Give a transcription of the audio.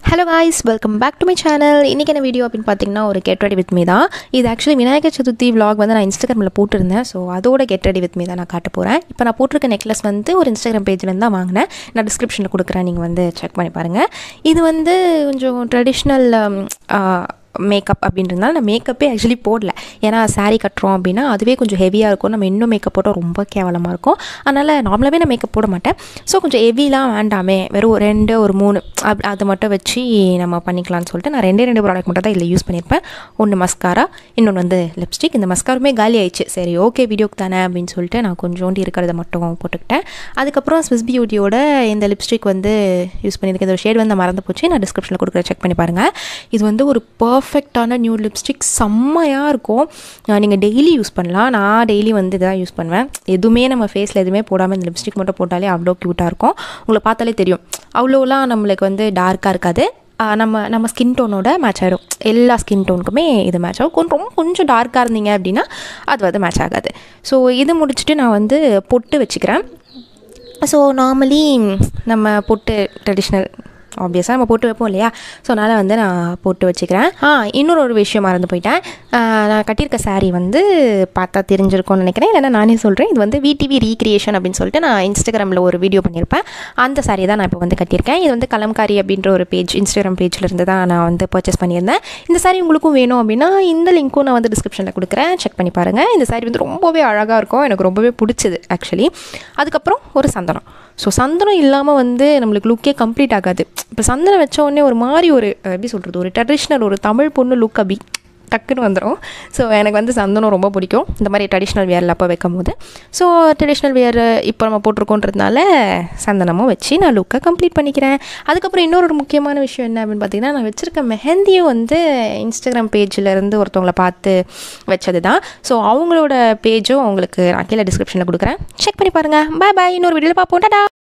hello guys welcome back to my channel இன்றைக்கி என்ன video அப்படின்னு பார்த்தீங்கன்னா ஒரு கெட் ரெடி வித் மீ தான் இது ஆக்சுவலி விநாயகர் சதுர்த்தி vlog வந்து நான் இன்ஸ்டாகிராமில் போட்டிருந்தேன் ஸோ அதோட கெட் ரெடி வித் மீ தான் நான் காட்ட போகிறேன் இப்போ நான் போட்டிருக்க நெக்லஸ் வந்து ஒரு இன்ஸ்டாகிராம் பேஜ்லேருந்து தான் வாங்கினேன் நான் டிஸ்கிரிப்ஷனில் கொடுக்குறேன் நீங்கள் வந்து செக் பண்ணி பாருங்கள் இது வந்து கொஞ்சம் ட்ரெடிஷ்னல் மேக்கப் அப்படின்றதுனால நான் மேக்கப்பே ஆக்சுவலி போடல ஏன்னா saree கட்டுறோம் அப்படின்னா அதுவே கொஞ்சம் ஹெவியாக இருக்கும் நம்ம இன்னும் மேக்கப் போட்டால் ரொம்ப கேவலமாக இருக்கும் அதனால் நார்மலாகவே நான் மேக்கப் போட மாட்டேன் ஸோ கொஞ்சம் ஹெவிலாம் வேண்டாமே வெறும் ஒரு ரெண்டு ஒரு மூணு அப் அதை மட்டும் வச்சு நம்ம பண்ணிக்கலாம்னு சொல்லிட்டு நான் ரெண்டே ரெண்டு ப்ராடக்ட் மட்டும் தான் இதில் யூஸ் பண்ணியிருப்பேன் ஒன்று மஸ்காரா இன்னொன்று வந்து லிப்ஸ்டிக் இந்த மஸ்காருமே காலி ஆயிடுச்சு சரி ஓகே வீடியோக்கு தானே அப்படின்னு சொல்லிட்டு நான் கொஞ்சோண்டு இருக்கிறத மட்டும் போட்டுக்கிட்டேன் அதுக்கப்புறம் ஸ்விஸ் பியூட்டியோட இந்த லிப்ஸ்டிக் வந்து யூஸ் பண்ணியிருக்கேன் இந்த ஷேட் வந்து மறந்து போச்சு நான் டிஸ்கிரிப்ஷனில் கொடுக்குற செக் பண்ணி பாருங்கள் இது வந்து ஒரு பர்ஃபெக்டான நியூ லிப்ஸ்டிக் செம்மையாக இருக்கும் நீங்கள் டெய்லி யூஸ் பண்ணலாம் நான் டெய்லி வந்து இதான் யூஸ் பண்ணுவேன் எதுவுமே நம்ம ஃபேஸில் எதுவுமே போடாமல் இந்த லிப்ஸ்டிக் மட்டும் போட்டாலே அவ்வளோ க்யூட்டாக இருக்கும் உங்களை பார்த்தாலே தெரியும் அவ்வளோலாம் நம்மளுக்கு வந்து டார்க்காக இருக்காது ஆஹ் நம்ம நம்ம ஸ்கின் டோனோட மேட்ச் ஆகிடும் எல்லா ஸ்கின் டோனுக்குமே இது மேட்ச் ஆகும் கொஞ்சம் ரொம்ப கொஞ்சம் டார்க்காக இருந்தீங்க அப்படின்னா அது வந்து மேட்ச் ஆகாது ஸோ இது முடிச்சுட்டு நான் வந்து பொட்டு வச்சுக்கிறேன் ஸோ நார்மலி நம்ம பொட்டு ட்ரெடிஷ்னல் ஆப்வியஸாக நம்ம போட்டு வைப்போம் இல்லையா ஸோ அதனால் வந்து நான் போட்டு வச்சுக்கிறேன் ஆ இன்னொரு ஒரு விஷயம் மறந்து போயிட்டேன் ஆ, நான் கட்டியிருக்க saree வந்து பார்த்தா தெரிஞ்சிருக்கும்னு நினைக்கிறேன் இல்லைன்னா நானே சொல்கிறேன் இது வந்து விடிவி ரீக்ரியேஷன் அப்படின்னு சொல்லிட்டு நான் இன்ஸ்டாகிராமில் ஒரு வீடியோ பண்ணியிருப்பேன் அந்த saree தான் நான் இப்போ வந்து கட்டியிருக்கேன் இது வந்து கலம்காரி அப்படின்ற ஒரு பேஜ் இன்ஸ்டாகிராம் பேஜில் இருந்து தான் நான் வந்து பர்ச்சேஸ் பண்ணியிருந்தேன் இந்த saree உங்களுக்கும் வேணும் அப்படின்னா இந்த லிங்க்கும் நான் வந்து டிஸ்கிரிப்ஷனில் கொடுக்குறேன் செக் பண்ணி பாருங்கள் இந்த saree வந்து ரொம்பவே அழகாக இருக்கும் எனக்கு ரொம்பவே பிடிச்சது ஆக்சுவலி அதுக்கப்புறம் ஒரு சந்தனம் ஸோ சந்தனம் இல்லாமல் வந்து நம்மளுக்கு லுக்கே கம்ப்ளீட் ஆகாது இப்போ சந்தனம் வச்ச உடனே ஒரு மாதிரி ஒரு அஹ், எப்படி சொல்கிறது ஒரு ட்ரெடிஷ்னல் ஒரு தமிழ் பொண்ணு லுக் அப்படி டக்குன்னு வந்துடும் ஸோ எனக்கு வந்து சந்தனம் ரொம்ப பிடிக்கும் இந்த மாதிரி ட்ரெடிஷ்னல் வேரில் அப்போ வைக்கும் போது ஸோ ட்ரெடிஷ்னல் வேர் இப்போ நம்ம போட்டிருக்கோன்றதுனால சந்தனமும் வச்சு நான் லுக்கை கம்ப்ளீட் பண்ணிக்கிறேன் அதுக்கப்புறம் இன்னொரு ஒரு முக்கியமான விஷயம் என்ன அப்படின்னு பார்த்தீங்கன்னா நான் வச்சுருக்க மெஹந்தியும் வந்து இன்ஸ்டாகிராம் பேஜில் இருந்து ஒருத்தவங்களை பார்த்து வச்சது தான் ஸோ அவங்களோட பேஜும் உங்களுக்கு நான் கீழே டிஸ்கிரிப்ஷனில் கொடுக்குறேன் செக் பண்ணி பாருங்கள் பாய் பாய் இன்னொரு வீடியோவில் பார்ப்போம் டாடா